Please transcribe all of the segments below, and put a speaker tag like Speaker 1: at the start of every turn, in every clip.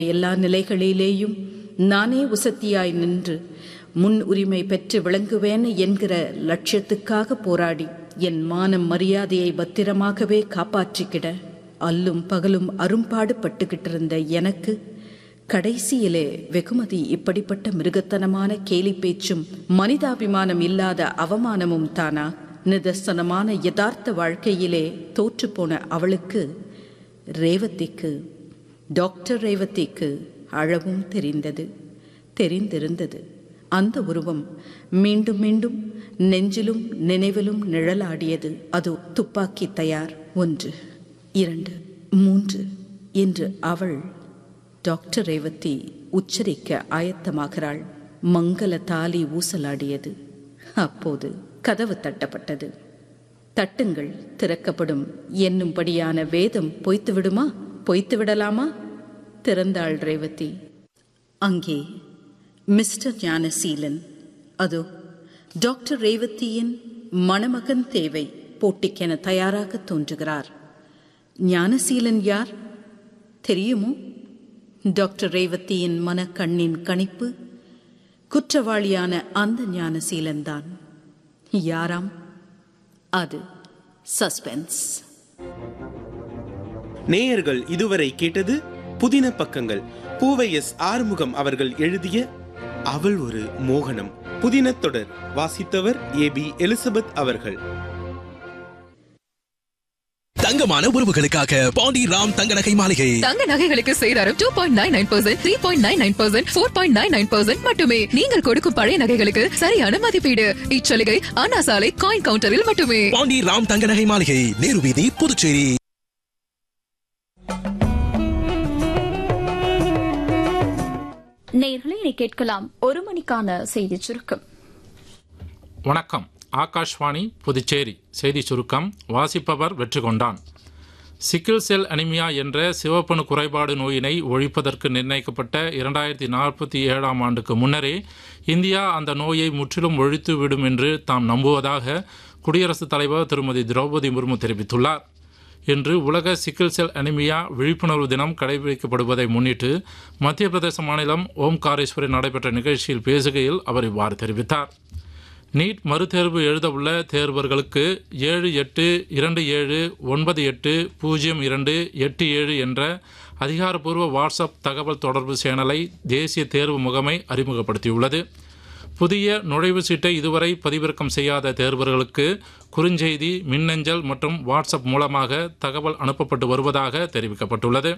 Speaker 1: எல்லா நிலைகளிலேயும் நானே உசத்தியாய் நின்று முன் உரிமை பெற்று விளங்குவேன் என்கிற லட்சியத்துக்காக போராடி என் மானம் மரியாதையை பத்திரமாகவே காப்பாற்றிக்கிட அல்லும் பகலும் அரும்பாடு பட்டுக்கிட்டு இருந்த எனக்கு கடைசியிலே வெகுமதி இப்படிப்பட்ட மிருகத்தனமான கேலி பேச்சும் மனிதாபிமானம் இல்லாத அவமானமும் தானா நிதர்சனமான யதார்த்த வாழ்க்கையிலே தோற்றுப்போன அவளுக்கு ரேவதிக்கு டாக்டர் ரேவதிக்கு அழவும் தெரிந்தது தெரிந்திருந்தது அந்த உருவம் மீண்டும் மீண்டும் நெஞ்சிலும் நினைவிலும் நிழலாடியது அது துப்பாக்கி தயார் ஒன்று இரண்டு மூன்று என்று அவள் டாக்டர் ரேவதி உச்சரிக்க ஆயத்தமாகிறாள் மங்கள தாலி ஊசலாடியது அப்போது கதவு தட்டப்பட்டது தட்டுங்கள் திறக்கப்படும் என்னும்படியான வேதம் பொய்த்து விடுமா பொய்த்து விடலாமா திறந்தாள் ரேவதி அங்கே மிஸ்டர் ஞானசீலன் அதோ டாக்டர் ரேவதியின் மணமகன் தேவை போட்டிக்கென தயாராக தோன்றுகிறார் ஞானசீலன் யார் தெரியுமோ டாக்டர் ரேவதியின் மனக்கண்ணின் கணிப்பு குற்றவாளியான அந்த ஞானசீலன் தான் யாராம் அது சஸ்பென்ஸ்
Speaker 2: நேயர்கள் இதுவரை கேட்டது புதின பக்கங்கள் பூவை எஸ் ஆறுமுகம் அவர்கள் எழுதிய அவள் ஒரு மோகனம் புதின தொடர் வாசித்தவர் ஏ பி எலிசபெத் அவர்கள்
Speaker 3: தங்கமான உறவுகளுக்காக பாண்டி ராம் தங்க நகை மாளிகை
Speaker 4: தங்க நகைகளுக்கு சேதாரம் two point nine nine percent three point nine nine percent four point nine nine percent மட்டுமே நீங்கள் கொடுக்கும் பழைய நகைகளுக்கு சரியான மதிப்பீடு இச்சலுகை அண்ணா சாலை காயின் கவுண்டரில் மட்டுமே
Speaker 3: பாண்டி ராம் தங்க நகை மாளிகை நேரு வீதி புதுச்சேரி
Speaker 5: நேர்களை இனி கேட்கலாம் ஒரு மணிக்கான செய்தி சுருக்கம்
Speaker 6: வணக்கம் ஆகாஷ்வாணி புதுச்சேரி செய்தி சுருக்கம் வாசிப்பவர் வெற்றி கொண்டான் சிக்கிள் செல் அனிமியா என்ற சிவப்பணு குறைபாடு நோயினை ஒழிப்பதற்கு நிர்ணயிக்கப்பட்ட இரண்டாயிரத்தி நாற்பத்தி ஏழாம் ஆண்டுக்கு முன்னரே இந்தியா அந்த நோயை முற்றிலும் ஒழித்து விடும் என்று தாம் நம்புவதாக குடியரசுத் தலைவர் திருமதி திரௌபதி முர்மு தெரிவித்துள்ளார் இன்று உலக சிக்கிள் செல் அனிமியா விழிப்புணர்வு தினம் கடைபிடிக்கப்படுவதை முன்னிட்டு மத்திய பிரதேச மாநிலம் ஓம்காரேஸ்வரில் நடைபெற்ற நிகழ்ச்சியில் பேசுகையில் அவர் இவ்வாறு தெரிவித்தார் நீட் மறுதேர்வு எழுதவுள்ள தேர்வர்களுக்கு ஏழு எட்டு இரண்டு ஏழு ஒன்பது எட்டு பூஜ்ஜியம் இரண்டு எட்டு ஏழு என்ற அதிகாரப்பூர்வ வாட்ஸ்அப் தகவல் தொடர்பு சேனலை தேசிய தேர்வு முகமை அறிமுகப்படுத்தியுள்ளது புதிய நுழைவுச் சீட்டை இதுவரை பதிவிறக்கம் செய்யாத தேர்வர்களுக்கு குறுஞ்செய்தி மின்னஞ்சல் மற்றும் வாட்ஸ்அப் மூலமாக தகவல் அனுப்பப்பட்டு வருவதாக தெரிவிக்கப்பட்டுள்ளது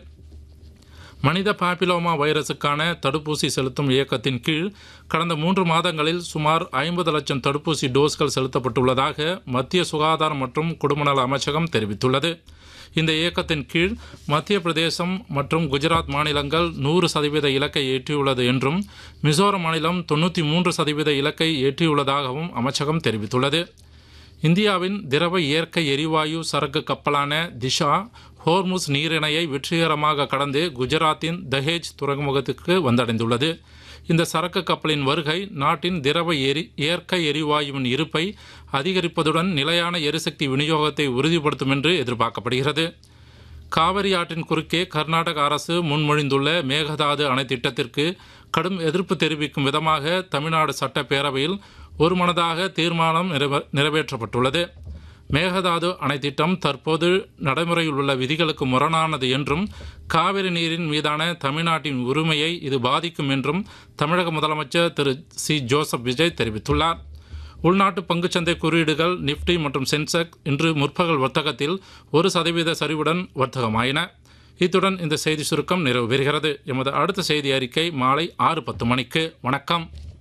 Speaker 6: மனித பாப்பிலோமா வைரசுக்கான தடுப்பூசி செலுத்தும் இயக்கத்தின் கீழ் கடந்த மூன்று மாதங்களில் சுமார் ஐம்பது லட்சம் தடுப்பூசி டோஸ்கள் செலுத்தப்பட்டுள்ளதாக மத்திய சுகாதாரம் மற்றும் குடும்பநல அமைச்சகம் தெரிவித்துள்ளது இந்த இயக்கத்தின் கீழ் மத்திய பிரதேசம் மற்றும் குஜராத் மாநிலங்கள் நூறு சதவீத இலக்கை எட்டியுள்ளது என்றும் மிசோரம் மாநிலம் தொண்ணூற்றி மூன்று சதவீத இலக்கை எட்டியுள்ளதாகவும் அமைச்சகம் தெரிவித்துள்ளது இந்தியாவின் திரவ இயற்கை எரிவாயு சரக்கு கப்பலான திஷா ஹோர்முஸ் நீரிணையை வெற்றிகரமாக கடந்து குஜராத்தின் தஹேஜ் துறைமுகத்துக்கு வந்தடைந்துள்ளது இந்த சரக்கு கப்பலின் வருகை நாட்டின் திரவ எரி இயற்கை எரிவாயுவின் இருப்பை அதிகரிப்பதுடன் நிலையான எரிசக்தி விநியோகத்தை உறுதிப்படுத்தும் என்று எதிர்பார்க்கப்படுகிறது காவிரி ஆற்றின் குறுக்கே கர்நாடக அரசு முன்மொழிந்துள்ள மேகதாது அணை திட்டத்திற்கு கடும் எதிர்ப்பு தெரிவிக்கும் விதமாக தமிழ்நாடு சட்டப்பேரவையில் ஒருமனதாக தீர்மானம் நிறைவே- நிறைவேற்றப்பட்டுள்ளது மேகதாது அணை திட்டம் தற்போது நடைமுறையில் உள்ள விதிகளுக்கு முரணானது என்றும் காவிரி நீரின் மீதான தமிழ்நாட்டின் உரிமையை இது பாதிக்கும் என்றும் தமிழக முதலமைச்சர் திரு சி ஜோசப் விஜய் தெரிவித்துள்ளார் உள்நாட்டு பங்குச்சந்தை குறியீடுகள் நிப்டி மற்றும் சென்செக் இன்று முற்பகல் வர்த்தகத்தில் ஒரு சதவீத சரிவுடன் வர்த்தகமாயின இத்துடன் இந்த செய்தி சுருக்கம் நிறைவு பெறுகிறது எமது அடுத்த செய்தி அறிக்கை மாலை ஆறு பத்து மணிக்கு வணக்கம்